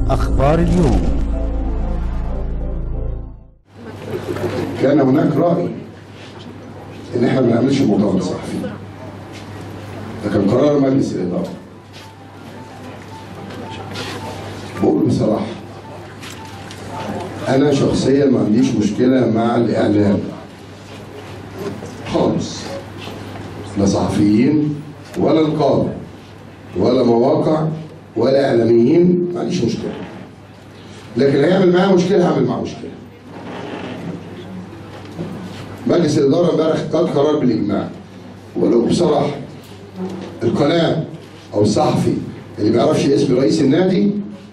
أخبار اليوم كان هناك رأي إن إحنا ما نعملش مؤتمر صحفي. ده كان قرار مجلس الإدارة. بقول بصراحة أنا شخصيا ما عنديش مشكلة مع الإعلام خالص لا صحفيين ولا القادة ولا مواقع ولا إعلاميين ما عنديش مشكلة لكن هيعمل معاه مشكلة هعمل معاه مشكلة مجلس الإدارة امبارح خد قرار بالإجماع ولو بصراحة القناة أو الصحفي اللي ما يعرفش اسم رئيس النادي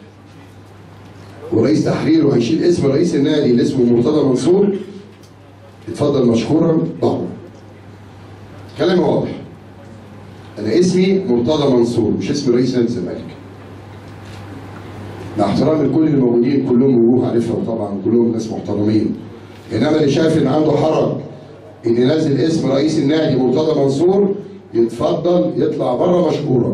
ورئيس تحرير وهيشيل اسم رئيس النادي اللي اسمه مرتضى منصور اتفضل مشكورا بره كلامي واضح انا اسمي مرتضى منصور مش اسم رئيس نادي الزمالك مع احترامي لكل اللي موجودين كلهم وجوه عارفها طبعا كلهم ناس محترمين انما اللي شايف ان عنده حرج ان ينزل اسم رئيس النادي مرتضى منصور يتفضل يطلع بره مشكورا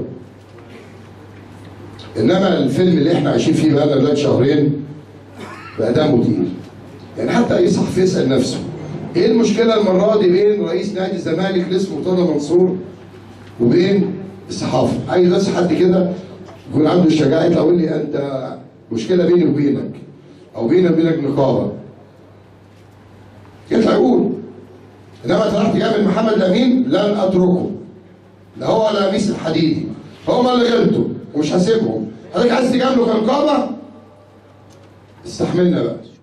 انما الفيلم اللي احنا عايشين فيه بقالنا دلوقتي شهرين بقى دمه تقيل يعني حتى اي صحفي يسال نفسه ايه المشكله المره دي بين رئيس نادي الزمالك اللي اسمه مرتضى منصور وبين الصحافه عايز بس حد كده يكون عنده الشجاعه يطلع يقول لي انت مشكله بيني وبينك او بيني وبينك نقابه يطلع يقول انما طلعت تجامل محمد الامين لن اتركه لا هو ولا ميس الحديدي هم اللي غلطوا ومش هسيبهم حضرتك عايز تجامله كنقابه استحملنا بقى